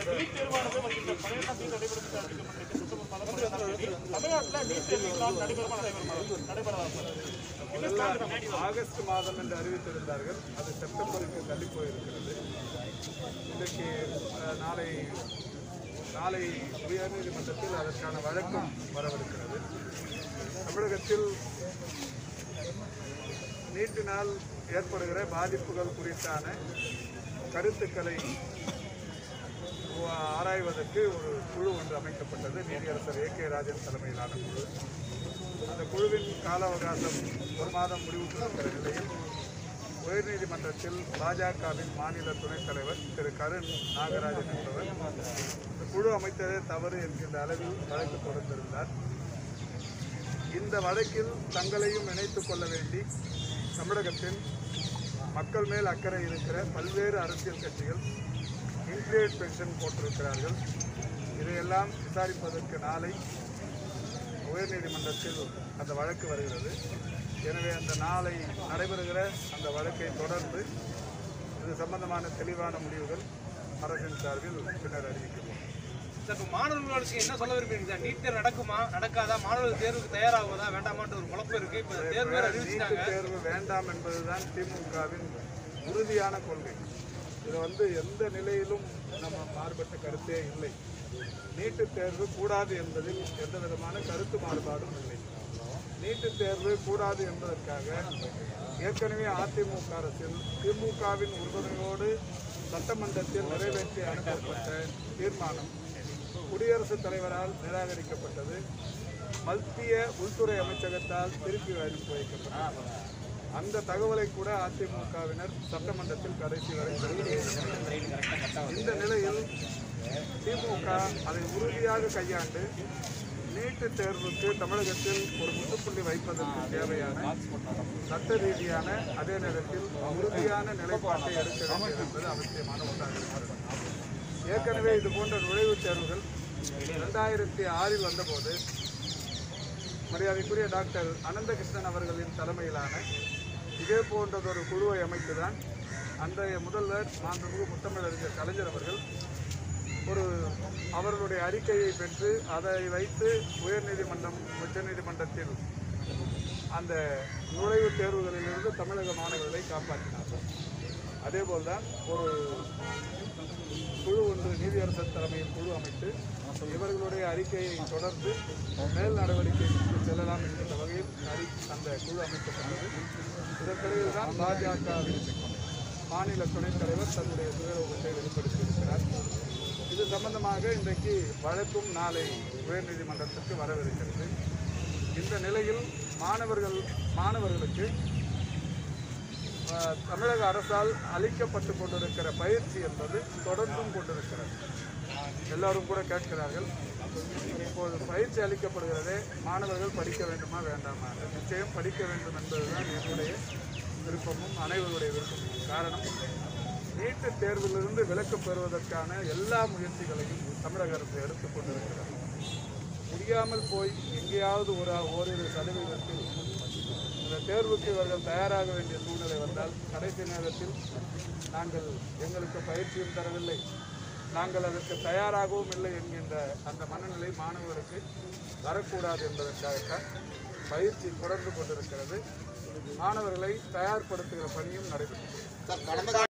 NEET தேர்வானது வருகின்ற பன்னிரெண்டாம் தேதி நடைபெறும் என்று அறிவிக்கப்பட்டிருக்கு செப்டம்பர் மாதம் பன்னிரெண்டாம் தேதி தமிழ்நாட்டில் நீட் தேர்வு இல்லாமல் நடைபெறுமா நடைபெறுமா நடைபெறாதா சார் என்ன ஸ்டாண்ட் ஆகஸ்ட் மாதம் என்று அறிவித்திருந்தார்கள் அது செப்டம்பருக்கு தள்ளி போயிருக்கிறது இன்றைக்கு அஹ், நாளை நாளை உயர்நீதிமன்றத்தில் அதற்கான வழக்கம் வரவிருக்கிறது தமிழகத்தில் நீட்டினால் ஏற்படுகிற பாதிப்புகள் குறித்தான கருத்துக்களை ஆராய்வதற்கு ஒரு குழு ஒன்று அமைக்கப்பட்டது நீதியரசர் ஏ கே ராஜன் தலைமையிலான குழு அந்த குழுவின் கால அவகாசம் ஒரு மாதம் முடிவுற்றிருக்கிற நிலையில் உயர்நீதிமன்றத்தில் பாஜகவின் மாநில துணைத் தலைவர் திரு கருண் நாகராஜன் என்பவர் இந்த குழு அமைத்ததே தவறு என்கின்ற அளவில் வழக்கு தொடர்ந்திருந்தார் இந்த வழக்கில் தங்களையும் இணைத்துக் கொள்ள வேண்டி தமிழகத்தின் மக்கள் மேல் அக்கறை இருக்கிற பல்வேறு அரசியல் கட்சிகள் இன்க்ரேட் பென்ஷன் போட்டிருக்கிறார்கள் இதையெல்லாம் விசாரிப்பதற்கு நாளை உயர்நீதிமன்றத்தில் அந்த வழக்கு வருகிறது எனவே அந்த நாளை நடைபெறுகிற அந்த வழக்கை தொடர்ந்து இது சம்பந்தமான தெளிவான முடிவுகள் அரசின் சார்பில் பின்னர் அறிவிக்கப்படும் சார் இப்போ மாணவர்களுக்கு என்ன சொல்ல விரும்புறீங்க சார் நீட் தேர்வு நடக்குமா நடக்காதா மாணவர்கள் தேர்வுக்கு தயாராகுவதா வேண்டாமான்ற ஒரு குழப்பம் இருக்கு இப்போ தேர்வு வேற அறிவிச்சிட்டாங்க நீட்டு தேர்வு வேண்டாம் என்பதுதான் திமுகவின் உறுதியான கொள்கை இது வந்து எந்த நிலையிலும் நம்ம மாறுபட்ட கருத்தே இல்லை நீட்டு தேர்வு கூடாது என்பதில் எந்த விதமான கருத்து மாறுபாடும் இல்லை நீட்டு தேர்வு கூடாது என்பதற்காக ஏற்கனவே அதிமுக அரசில் திமுகவின் உறுதுணையோடு சட்டமன்றத்தில் நிறைவேற்றி அனுப்பப்பட்ட தீர்மானம் குடியரசுத் தலைவரால் நிராகரிக்கப்பட்டது மத்திய உள்துறை அமைச்சகத்தால் திருப்பி அனுப்பி வைக்கப்பட்டது அந்த தகவலை கூட அதிமுகவினர் சட்டமன்றத்தில் கடைசி வரை பெறவில்லை. இந்த நிலையில் திமுக அதை உறுதியாக கையாண்டு நீட்டு தேர்வுக்கு தமிழகத்தில் ஒரு முற்றுப்புள்ளி வைப்பதற்கு தேவையான சட்ட ரீதியான அதே நேரத்தில் உறுதியான நிலைப்பாட்டை எடுக்க வேண்டியது என்பது அவசியமான ஒன்றாக இருக்கிறது ஏற்கனவே இது போன்ற நுழைவுத் தேர்வுகள் ரெண்டாயிரத்தி ஆறில் வந்தபோது மரியாதைக்குரிய டாக்டர் அனந்தகிருஷ்ணன் அவர்களின் தலைமையிலான இதே போன்றதொரு குழுவை அமைத்துதான் அன்றைய முதல்வர் மாண்புமிகு முத்தமிழறிஞர் கலைஞர் அவர்கள் ஒரு அவர்களுடைய அறிக்கையை பெற்று அதை வைத்து உயர்நீதிமன்றம் உச்சநீதிமன்றத்தில் அந்த நுழைவுத் தேர்வுகளிலிருந்து தமிழக மாணவர்களை காப்பாற்றினார்கள் அதேபோல்தான் ஒரு குழு ஒன்று நீதியரசர் தலைமையில் குழு அமைத்து இவர்களுடைய அறிக்கையை தொடர்ந்து மேல் நடவடிக்கைக்கு செல்லலாம் என்கின்ற வகையில் அறி அந்த குழு அமைக்கப்பட்டது இதற்கிடையில் தான் பாஜகவின் மாநில துணைத் தலைவர் தன்னுடைய சுயரூபத்தை வெளிப்படுத்தியிருக்கிறார் இது சம்பந்தமாக இன்றைக்கு வழக்கும் நாளை உயர்நீதிமன்றத்திற்கு வரவிருக்கிறது இந்த நிலையில் மாணவர்கள் மாணவர்களுக்கு அஹ், தமிழக அரசால் அளிக்கப்பட்டு கொண்டிருக்கிற பயிற்சி என்பது தொடர்ந்தும் கொண்டிருக்கிறது எல்லாரும் கூட கேட்கிறார்கள் இப்போது பயிற்சி அளிக்கப்படுகிறதே மாணவர்கள் படிக்க வேண்டுமா வேண்டாமா நிச்சயம் படிக்க வேண்டும் என்பதுதான் என்னுடைய விருப்பமும் அனைவருடைய விருப்பமும் காரணம் நீட்டு தேர்விலிருந்து விலக்கு பெறுவதற்கான எல்லா முயற்சிகளையும் தமிழக அரசு எடுத்துக் கொண்டிருக்கிறது முடியாமல் போய் எங்கேயாவது ஒரு ஓரிரு சதவீதத்தில் இந்த தேர்வுக்கு இவர்கள் தயாராக வேண்டிய சூழ்நிலை வந்தால் கடைசி நேரத்தில் நாங்கள் எங்களுக்கு பயிற்சியும் தரவில்லை நாங்கள் அதற்கு தயாராகவும் இல்லை என்கின்ற அந்த மனநிலை மாணவர்களுக்கு வரக்கூடாது என்பதற்காகத்தான் பயிற்சி தொடர்ந்து கொண்டிருக்கிறது மாணவர்களை தயார்படுத்துகிற பணியும் நடைபெற்றது